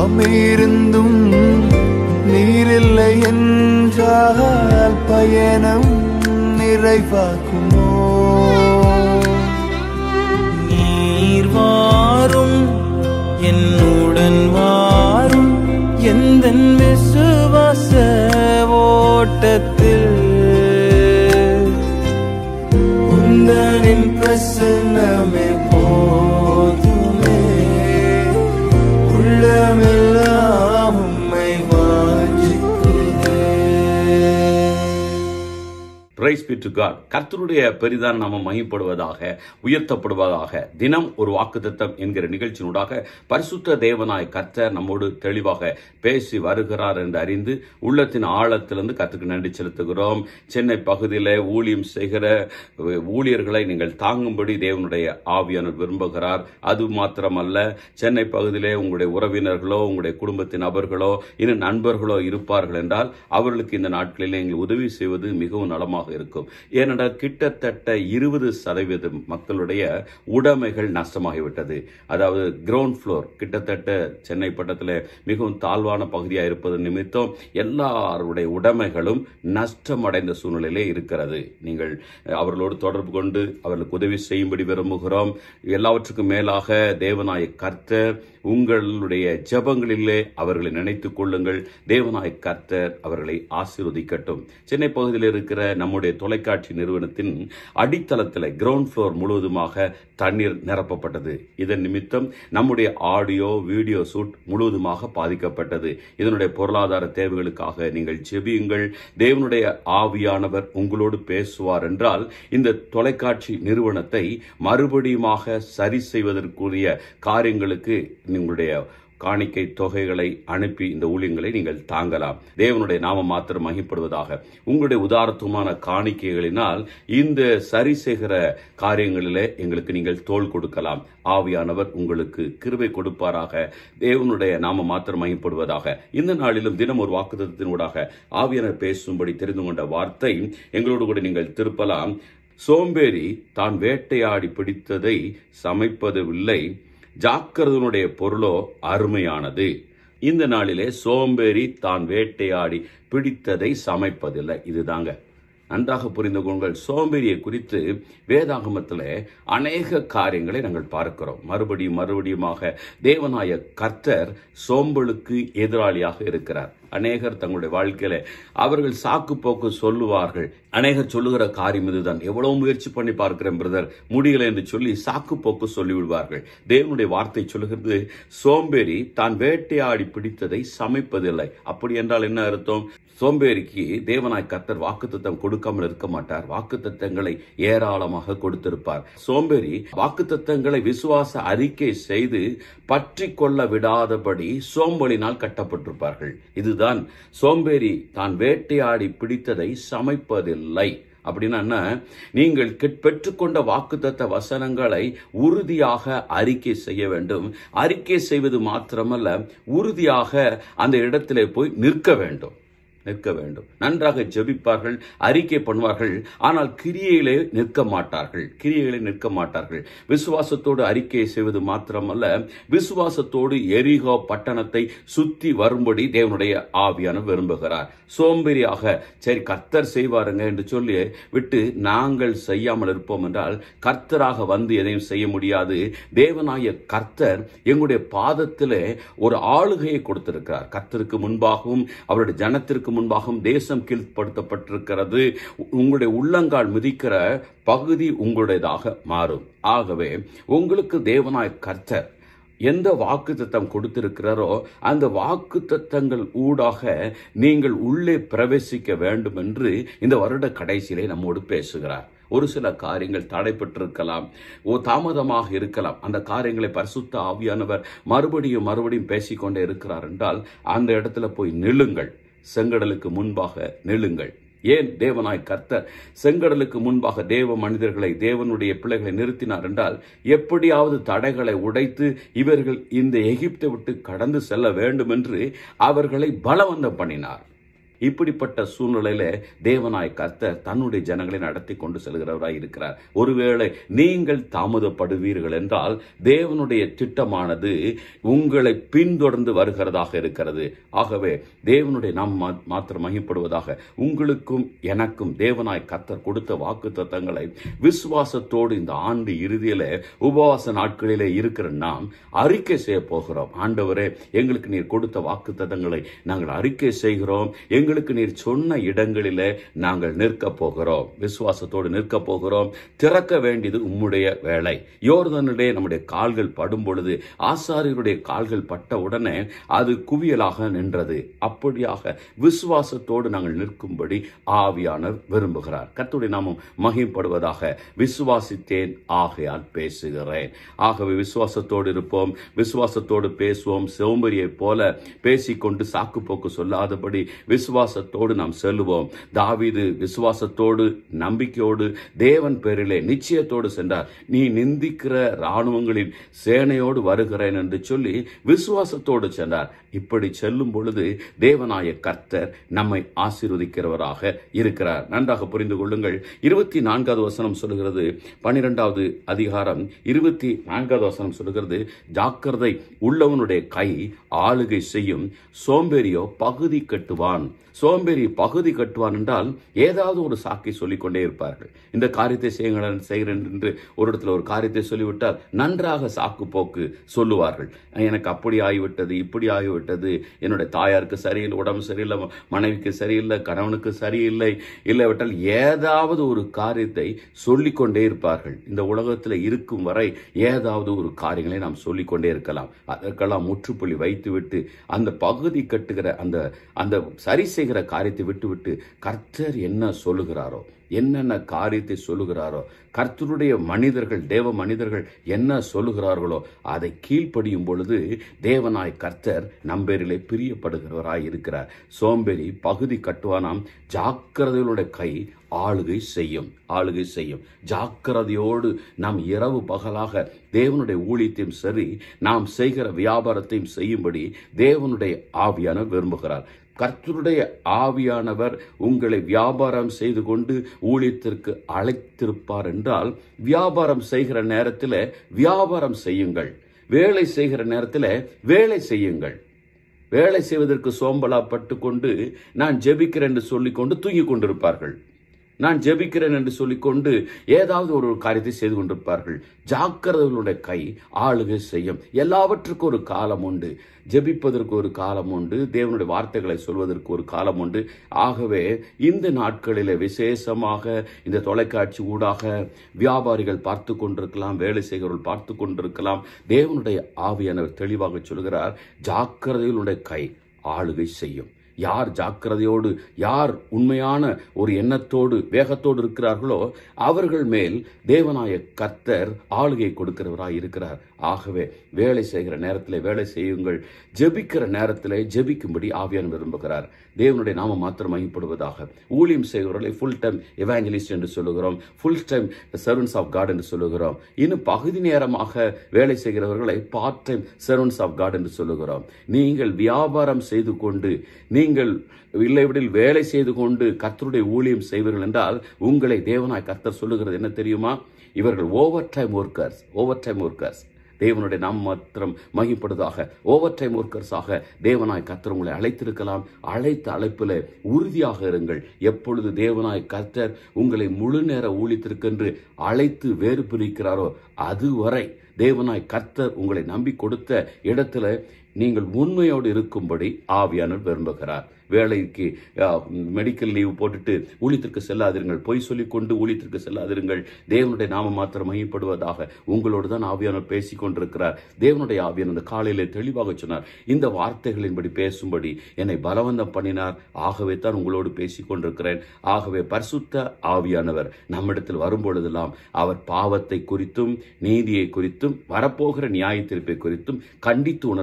தாமிருந்தும் நீரில்லை என்றால் பயணம் நிறைவாக்குமோ நீர் வாரும் என்னுடன் வாரும் எந்த விசுவாச ஓட்டத்தில் உந்தனின் பிரசன்னமே போதுமே உள்ளமெல்லாம் உம்மை வாஞ்சிக்கிறேன் பிரைஸ் பி டு காட் கர்த்தருடைய பெரிதான நாம மகிப்படுவதாக உயர்த்தப்படுவதாக தினம் ஒரு வாக்குத்தத்தம் என்கிற நிகழ்ச்சியினூடாக பரிசுத்த தேவனாய் கர்த்தர் நம்மோடு தெளிவாக பேசி வருகிறார் என்று அறிந்து உள்ளத்தின் ஆழத்திலிருந்து கர்த்தருக்கு நன்றி செலுத்துகிறோம் சென்னை பகுதியில் ஊழியம் செய்கிற ஊழியர்களை நீங்கள் தாங்கும்படி தேவனுடைய ஆவியானவர் விரும்புகிறார் அது மாத்திரமல்ல சென்னை பகுதியிலே உங்களுடைய உறவினர்களோ உங்களுடைய குடும்பத்தின் நபர்களோ இன்னும் நண்பர்களோ இருப்பார்கள் என்றால் அவர்களுக்கு இந்த நாட்களில் நீங்கள் உதவி செய்வது மிகவும் நலமாக இருக்கும் ஏனென்றால் கிட்டத்தட்ட இருபது சதவீதம் மக்களுடைய உடைமைகள் நஷ்டமாகிவிட்டது அதாவது கிரவுண்ட் ஃப்ளோர் கிட்டத்தட்ட சென்னை பட்டத்தில் மிகவும் தாழ்வான பகுதியாக இருப்பது நிமித்தம் எல்லாருடைய உடைமைகளும் நஷ்டமடைந்த சூழ்நிலையிலே இருக்கிறது நீங்கள் அவர்களோடு தொடர்பு கொண்டு அவர்களுக்கு உதவி செய்யும்படி விரும்புகிறோம் எல்லாவற்றுக்கும் மேலாக தேவநாய கர்த்தர் உங்களுடைய ஜெபங்களிலே அவர்களை நினைத்துக் கொள்ளுங்கள் தேவநாய கர்த்தர் அவர்களை ஆசீர்வதிக்கட்டும் சென்னை பகுதியில் இருக்கிற நம்முடைய தொலைக்காட்சி நிறுவனத்தின் அடித்தளத்தில் கிரவுண்ட் ஃப்ளோர் முழுவதுமாக தண்ணீர் நிரப்பப்பட்டது இதன் நிமித்தம் நம்முடைய ஆடியோ வீடியோ ஷூட் முழுவதுமாக பாதிக்கப்பட்டது இதனுடைய பொருளாதார தேவைகளுக்காக நீங்கள் ஜெபியுங்கள் தேவனுடைய ஆவியானவர் உங்களோடு பேசுவார் என்றால் இந்த தொலைக்காட்சி நிறுவனத்தை மறுபடியுமாக சரி செய்வதற்குரிய காரியங்களுக்கு உங்களுடைய காணிக்கை தொகைகளை அனுப்பி இந்த ஊழியங்களை நீங்கள் தாங்கலாம் தேவனுடைய நாமம் மாத்திரம் மகிப்படுவதாக உங்களுடைய உதாரத்துவமான காணிக்கைகளினால் இந்த சரி செய்கிற காரியங்களிலே எங்களுக்கு நீங்கள் தோள் கொடுக்கலாம் ஆவியானவர் உங்களுக்கு கிருபை கொடுப்பாராக தேவனுடைய நாமம் மாத்திரம் மகிப்படுவதாக இந்த நாளிலும் தினம் ஒரு வாக்குத்தத்தினூடாக ஆவியானவர் பேசும்படி தெரிந்து கொண்ட வார்த்தை எங்களோடு கூட நீங்கள் திருப்பலாம் சோம்பேறி தான் வேட்டையாடி பிடித்ததை சமைப்பதில்லை ஜாக்கிரதனுடைய பொருளோ அருமையானது இந்த நாளிலே சோம்பேறி தான் வேட்டையாடி பிடித்ததை சமைப்பதில்லை இதுதாங்க நன்றாக புரிந்து கொள்ளுங்கள் சோம்பேறியை குறித்து வேதாகமத்தில் அநேக காரியங்களை நாங்கள் பார்க்கிறோம் மறுபடியும் மறுபடியுமாக தேவநாய கர்த்தர் சோம்பலுக்கு எதிராளியாக இருக்கிறார் அநேகர் தங்களுடைய வாழ்க்கையில அவர்கள் சாக்கு போக்கு சொல்லுவார்கள் அநேகர் சொல்லுகிற காரியம் இதுதான் எவ்வளவு முயற்சி பண்ணி பார்க்கிறேன் பிரதர் முடியல என்று சொல்லி சாக்கு போக்கு சொல்லிவிடுவார்கள் தேவனுடைய வார்த்தை சொல்லுகிறது சோம்பேறி தான் வேட்டையாடி பிடித்ததை சமைப்பதில்லை அப்படி என்றால் என்ன அர்த்தம் சோம்பேறிக்கு தேவனாய் கர்த்தர் வாக்குத்தத்தம் கொடுக்காமல் இருக்க மாட்டார் வாக்குத்தத்தங்களை ஏராளமாக கொடுத்திருப்பார் சோம்பேறி வாக்குத்தத்தங்களை விசுவாச அறிக்கை செய்து பற்றி கொள்ள விடாதபடி சோம்பலினால் கட்டப்பட்டிருப்பார்கள் இதுதான் சோம்பேறி தான் வேட்டையாடி பிடித்ததை சமைப்பதில்லை அப்படின்னா என்ன? நீங்கள் கெட்- பெற்றுக்கொண்ட வாக்குத்தத்த வசனங்களை உறுதியாக அறிக்கை செய்ய வேண்டும் அறிக்கை செய்வது மாத்திரமல்ல உறுதியாக அந்த இடத்திலே போய் நிற்க வேண்டும் நிற்க வேண்டும் நன்றாக ஜெபிப்பார்கள் அறிக்கை பண்ணுவார்கள் ஆனால் கிரியையிலே நிற்க மாட்டார்கள் கிரியையிலே நிற்க மாட்டார்கள் விசுவாசத்தோடு அறிக்கை செய்வது மாத்திரமல்ல விசுவாசத்தோடு எரிகோ பட்டணத்தை சுத்தி வரும்படி தேவனுடைய ஆவியான விரும்புகிறார் சோம்பேறியாக சரி கர்த்தர் செய்வாருங்க என்று சொல்லி விட்டு நாங்கள் செய்யாமல் இருப்போம் என்றால் கர்த்தராக வந்து எதையும் செய்ய முடியாது தேவனாய கர்த்தர் எங்களுடைய பாதத்திலே ஒரு ஆளுகையை கொடுத்திருக்கிறார் கர்த்தருக்கு முன்பாகவும் அவருடைய ஜனத்திற்கு முன்பாகவும் தேசம் கீழ்ப்படுத்தப்பட்டிருக்கிறது உங்களுடைய உள்ளங்கால் மிதிக்கிற பகுதி உங்களுடையதாக மாறும் ஆகவே உங்களுக்கு தேவனாய் கர்த்தர் எந்த வாக்கு தத்தம் கொடுத்திருக்கிறாரோ அந்த வாக்கு தத்தங்கள் ஊடாக நீங்கள் உள்ளே பிரவேசிக்க வேண்டும் என்று இந்த வருட கடைசியிலே நம்மோடு பேசுகிறார் ஒரு சில காரியங்கள் தடைப்பட்டிருக்கலாம் ஓ தாமதமாக இருக்கலாம் அந்த காரியங்களை பரிசுத்த ஆவியானவர் மறுபடியும் மறுபடியும் பேசிக்கொண்டே இருக்கிறார் என்றால் அந்த இடத்துல போய் நில்லுங்கள் செங்கடலுக்கு முன்பாக நில்லுங்கள் ஏன் தேவனாய் கர்த்தர் செங்கடலுக்கு முன்பாக தேவ மனிதர்களை தேவனுடைய பிள்ளைகளை நிறுத்தினார் என்றால் எப்படியாவது தடைகளை உடைத்து இவர்கள் இந்த எகிப்தை விட்டு கடந்து செல்ல வேண்டும் என்று அவர்களை பலவந்தம் பண்ணினார் இப்படிப்பட்ட சூழ்நிலையில தேவனாய் கர்த்தர் தன்னுடைய ஜனங்களை நடத்தி கொண்டு செல்கிறவராய் இருக்கிறார் ஒருவேளை நீங்கள் தாமதப்படுவீர்கள் என்றால் தேவனுடைய திட்டமானது உங்களை பின்தொடர்ந்து வருகிறதாக இருக்கிறது ஆகவே தேவனுடைய நாம் மா- மாத்திரம் மகிப்படுவதாக உங்களுக்கும் எனக்கும் தேவனாய் கர்த்தர் கொடுத்த வாக்கு தத்தங்களை விசுவாசத்தோடு இந்த ஆண்டு இறுதியில உபவாச நாட்களிலே இருக்கிற நாம் அறிக்கை செய்ய போகிறோம் ஆண்டவரே எங்களுக்கு நீர் கொடுத்த வாக்கு தத்தங்களை நாங்கள் அறிக்கை செய்கிறோம் எங்களுக்கு நீர் சொன்ன இடங்களிலே நாங்கள் நிற்க போகிறோம் விசுவாசத்தோடு நிற்க போகிறோம் திறக்க வேண்டியது உம்முடைய வேலை யோர்தனிலே நம்முடைய கால்கள் படும் பொழுது ஆசாரியருடைய கால்கள் பட்ட உடனே அது குவியலாக நின்றது அப்படியாக விசுவாசத்தோடு நாங்கள் நிற்கும்படி ஆவியானவர் விரும்புகிறார் கர்த்தருடைய நாமம் மகிம்படுவதாக விசுவாசித்தேன் ஆகையால் பேசுகிறேன் ஆகவே விசுவாசத்தோடு இருப்போம் விசுவாசத்தோடு பேசுவோம் சோம்பரியை போல பேசிக்கொண்டு சாக்கு போக்கு சொல்லாதபடி விசுவாசத்தோடு நாம் செல்லுவோம் தாவீது விசுவாசத்தோடு நம்பிக்கையோடு தேவன் பேரிலே நிச்சயத்தோடு சென்றார் நீ நிந்திக்கிற இராணுவங்களின் சேனையோடு வருகிறேன் என்று சொல்லி விசுவாசத்தோடு சென்றார் இப்படி செல்லும் பொழுது தேவனாய கர்த்தர் நம்மை ஆசீர்வதிக்கிறவராக இருக்கிறார் நன்றாக புரிந்து கொள்ளுங்கள் இருபத்தி நான்காவது வசனம் சொல்லுகிறது பன்னிரெண்டாவது அதிகாரம் இருபத்தி நான்காவது வசனம் சொல்லுகிறது ஜாக்கிரதை உள்ளவனுடைய கை ஆளுகை செய்யும் சோம்பேறியோ பகுதி கட்டுவான் சோம்பேறி பகுதி கட்டுவான் என்றால் ஏதாவது ஒரு சாக்கை சொல்லிக் கொண்டே இருப்பார்கள் இந்த காரியத்தை செய்யுங்கள் செய்கிறேன் என்று ஒரு இடத்துல ஒரு காரியத்தை சொல்லிவிட்டால் நன்றாக சாக்கு போக்கு சொல்லுவார்கள் எனக்கு அப்படி ஆகிவிட்டது இப்படி ஆகிவிட்டது என்னுடைய தாயாருக்கு சரியில்லை உடம்பு சரியில்லை மனைவிக்கு சரியில்லை கணவனுக்கு சரியில்லை இல்லைவிட்டால் ஏதாவது ஒரு காரியத்தை சொல்லிக்கொண்டே இருப்பார்கள் இந்த உலகத்தில் இருக்கும் வரை ஏதாவது ஒரு காரியங்களை நாம் சொல்லிக்கொண்டே இருக்கலாம் அதற்கெல்லாம் முற்றுப்புள்ளி வைத்துவிட்டு அந்த பகுதி கட்டுகிற அந்த அந்த சரி செய்கிற காரியத்தை விட்டுவிட்டு கர்த்தர் என்ன சொல்லுகிறாரோ என்னென்ன காரியத்தை சொல்லுகிறாரோ கர்த்தருடைய மனிதர்கள் தேவ மனிதர்கள் என்ன சொல்லுகிறார்களோ அதை கீழ்ப்படியும் பொழுது தேவனாய் கர்த்தர் நம்பேரிலே பிரியப்படுகிறவராய் இருக்கிறார் சோம்பேறி பகுதி கட்டுவானாம் ஜாக்கிரதைகளுடைய கை ஆளுகை செய்யும் ஆளுகை செய்யும் ஜாக்கிரதையோடு நாம் இரவு பகலாக தேவனுடைய ஊழியத்தையும் சரி நாம் செய்கிற வியாபாரத்தையும் செய்யும்படி தேவனுடைய ஆவியான விரும்புகிறார் கர்த்தருடைய ஆவியானவர் உங்களை வியாபாரம் செய்து கொண்டு ஊழியத்திற்கு அழைத்திருப்பார் என்றால் வியாபாரம் செய்கிற நேரத்தில் வியாபாரம் செய்யுங்கள் வேலை செய்கிற நேரத்தில் வேலை செய்யுங்கள் வேலை செய்வதற்கு சோம்பலாப்பட்டு கொண்டு நான் ஜெபிக்கிறேன் என்று சொல்லிக்கொண்டு தூங்கிக் கொண்டிருப்பார்கள் நான் ஜெபிக்கிறேன் என்று சொல்லிக்கொண்டு ஏதாவது ஒரு காரியத்தை செய்து கொண்டிருப்பார்கள் ஜாக்கிரதைகளுடைய கை ஆளுகை செய்யும் எல்லாவற்றுக்கும் ஒரு காலம் உண்டு ஜெபிப்பதற்கு ஒரு காலம் உண்டு தேவனுடைய வார்த்தைகளை சொல்வதற்கு ஒரு காலம் உண்டு ஆகவே இந்த நாட்களிலே விசேஷமாக இந்த தொலைக்காட்சி ஊடாக வியாபாரிகள் பார்த்து கொண்டிருக்கலாம் வேலை செய்கிறவர்கள் பார்த்து கொண்டிருக்கலாம் தேவனுடைய ஆவியானவர் தெளிவாக சொல்கிறார் ஜாக்கிரதைகளுடைய கை ஆளுகை செய்யும் யார் ஜாக்கிரதையோடு யார் உண்மையான ஒரு எண்ணத்தோடு வேகத்தோடு இருக்கிறார்களோ அவர்கள் மேல் தேவனாய கர்த்தர் ஆளுகை கொடுக்கிறவராய் இருக்கிறார் ஆகவே வேலை செய்கிற நேரத்தில் வேலை செய்யுங்கள் ஜெபிக்கிற நேரத்தில் ஜெபிக்கும்படி ஆவியான் விரும்புகிறார் தேவனுடைய நாம மாத்திரம் மகிப்படுவதாக ஊழியம் செய்கிறவர்களை ஃபுல் டைம் எவாஞ்சலிஸ்ட் என்று சொல்லுகிறோம் full time servants of God என்று சொல்லுகிறோம் இன்னும் பகுதி நேரமாக வேலை செய்கிறவர்களை part time servants of God என்று சொல்லுகிறோம் நீங்கள் வியாபாரம் செய்து கொண்டு நீங்கள் இல்லைவிடில் வேலை செய்து கொண்டு கர்த்தருடைய ஊழியம் செய்வீர்கள் என்றால் உங்களை தேவனாய் கர்த்தர் சொல்லுகிறது என்ன தெரியுமா இவர்கள் over time workers over time workers தேவனுடைய நாம் மாத்திரம் மகிப்படுவதாக ஓவர் டைம் ஒர்க்கர்ஸாக தேவனாய் கர்த்தர் உங்களை அழைத்திருக்கலாம் அழைத்த அழைப்பில் உறுதியாக இருங்கள் எப்பொழுது தேவனாய் கர்த்தர் உங்களை முழு நேர ஊழியத்திற்கென்று அழைத்து வேறு பிரிக்கிறாரோ அதுவரை தேவனாய் கர்த்தர் உங்களை நம்பி கொடுத்த இடத்துல நீங்கள் உண்மையோடு இருக்கும்படி ஆவியானவர் விரும்புகிறார் வேலைக்கு மெடிக்கல் லீவ் போட்டுட்டு ஊழியத்திற்கு செல்லாதிருங்கள் பொய் சொல்லிக் கொண்டு ஊழியத்திற்கு செல்லாதிருங்கள் தேவனுடைய நாம மாத்திரம் மையப்படுவதாக உங்களோடு தான் ஆவியானவர் பேசிக் கொண்டிருக்கிறார் தேவனுடைய ஆவியான அந்த காலையிலே தெளிவாக சொன்னார் இந்த வார்த்தைகளின்படி பேசும்படி என்னை பலவந்தம் பண்ணினார் ஆகவே தான் உங்களோடு பேசிக் கொண்டிருக்கிறேன் ஆகவே பரிசுத்த ஆவியானவர் நம்மிடத்தில் வரும்பொழுதெல்லாம் அவர் பாவத்தை குறித்தும் நீதியை குறித்தும் வரப்போகிற நியாய தீர்ப்பை குறித்தும் கண்டித்து உணர்த்துகிறவர்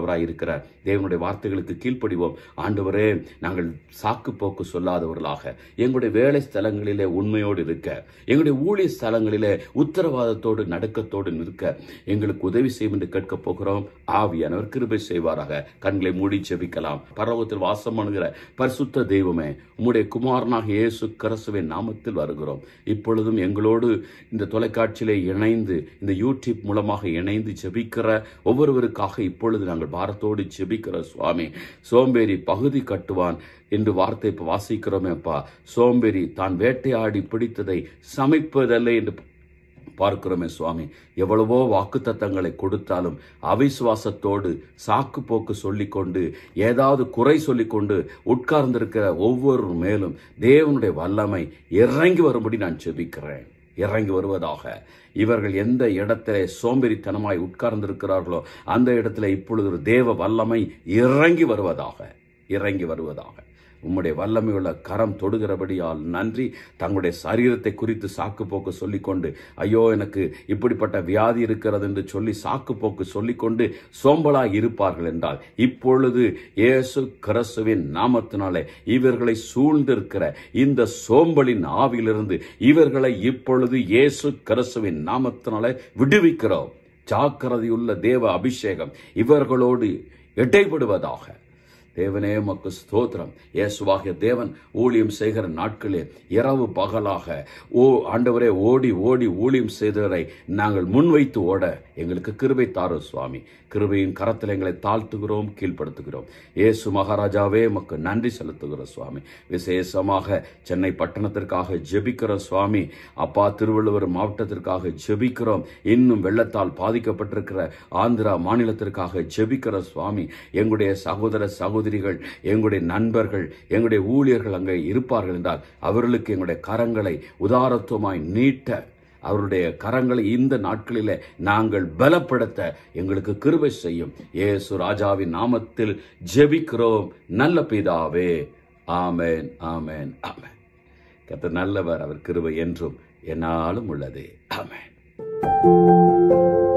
ஆண்டவராய் இருக்கிற தேவனுடைய வார்த்தைகளுக்கு கீழ்ப்படிவோம் ஆண்டவரே நாங்கள் சாக்கு போக்கு சொல்லாதவர்களாக எங்களுடைய வேலை ஸ்தலங்களிலே உண்மையோடு இருக்க எங்களுடைய ஊழிய ஸ்தலங்களிலே உத்தரவாதத்தோடு நடுக்கத்தோடு நிற்க எங்களுக்கு உதவி செய்யும் என்று கேட்கப் போகிறோம் ஆவியானவர் கிருபை செய்வாராக கண்களை மூடி ஜெபிக்கலாம் பரவத்தில் வாசம் பண்ணுகிற பரிசுத்த தெய்வமே உம்முடைய குமாரனாக இயேசு கிறிஸ்துவின் நாமத்தில் வருகிறோம் இப்பொழுதும் எங்களோடு இந்த தொலைக்காட்சியிலே இணைந்து இந்த யூடியூப் மூலமாக இணைந்து ஜெபிக்கிற ஒவ்வொருவருக்காக இப்பொழுது நாங்கள் பாரத்தோடு ஜெபிக்கிற சுவாமி சோம்பேறி பகுதி கட்டுவான் என்று வார்த்தை இப்ப வாசிக்கிறோமே அப்பா சோம்பேறி தான் வேட்டையாடி பிடித்ததை சமைப்பதல்ல என்று பார்க்கிறோமே சுவாமி எவ்வளவோ வாக்குத்தத்தங்களை கொடுத்தாலும் அவிசுவாசத்தோடு சாக்கு போக்கு சொல்லிக்கொண்டு ஏதாவது குறை சொல்லிக்கொண்டு உட்கார்ந்திருக்கிற ஒவ்வொரு மேலும் தேவனுடைய வல்லமை இறங்கி வரும்படி நான் ஜெபிக்கிறேன் இறங்கி வருவதாக இவர்கள் எந்த இடத்திலே சோம்பேறித்தனமாய் உட்கார்ந்திருக்கிறார்களோ அந்த இடத்துல இப்பொழுது ஒரு தேவ வல்லமை இறங்கி வருவதாக இறங்கி வருவதாக உம்முடைய வல்லமையுள்ள கரம் தொடுகிறபடியால் நன்றி தங்களுடைய சரீரத்தை குறித்து சாக்கு போக்கு சொல்லிக்கொண்டு ஐயோ எனக்கு இப்படிப்பட்ட வியாதி இருக்கிறது என்று சொல்லி சாக்கு போக்கு சொல்லிக்கொண்டு சோம்பலாய் இருப்பார்கள் என்றால் இப்பொழுது இயேசு கிறிஸ்துவின் நாமத்தினாலே இவர்களை சூழ்ந்திருக்கிற இந்த சோம்பலின் ஆவியிலிருந்து இவர்களை இப்பொழுது இயேசு கிறிஸ்துவின் நாமத்தினாலே விடுவிக்கிறோம் ஜாக்கிரதையுள்ள தேவ அபிஷேகம் இவர்களோடு இடைபடுவதாக தேவனே மக்கு ஸ்தோத்திரம் இயேசுவாகிய தேவன் ஊழியம் செய்கிற நாட்களே இரவு பகலாக ஓ ஆண்டவரே ஓடி ஓடி ஊழியம் செய்தவரை நாங்கள் முன்வைத்து ஓட எங்களுக்கு கிருபை தாரும் சுவாமி கிருபையின் கரத்தில் எங்களை தாழ்த்துகிறோம் கீழ்ப்படுத்துகிறோம் இயேசு மகாராஜாவே மக்கு நன்றி செலுத்துகிறோம் சுவாமி விசேஷமாக சென்னை பட்டணத்திற்காக ஜெபிக்கிறோம் சுவாமி அப்பா திருவள்ளுவர் மாவட்டத்திற்காக ஜெபிக்கிறோம் இன்னும் வெள்ளத்தால் பாதிக்கப்பட்டிருக்கிற ஆந்திரா மாநிலத்திற்காக ஜெபிக்கிற சுவாமி எங்களுடைய சகோதர சகோதரிகள் எங்களுடைய நண்பர்கள் எங்களுடைய ஊழியர்கள் அங்கே இருப்பார்கள் என்றால் அவர்களுக்கு எங்களுடைய கரங்களை உதாரத்துவமாய் நீட்ட அவருடைய கரங்களை இந்த நாட்களிலே நாங்கள் பலப்படுத்த எங்களுக்கு கிருபை செய்யும் இயேசு ராஜாவின் நாமத்தில் ஜெபிக்கிறோம் நல்ல பிதாவே ஆமென் ஆமென் ஆமென் கர்த்தர் நல்லவர் அவர் கிருபை என்றும் என்னாலும் உள்ளது ஆமென்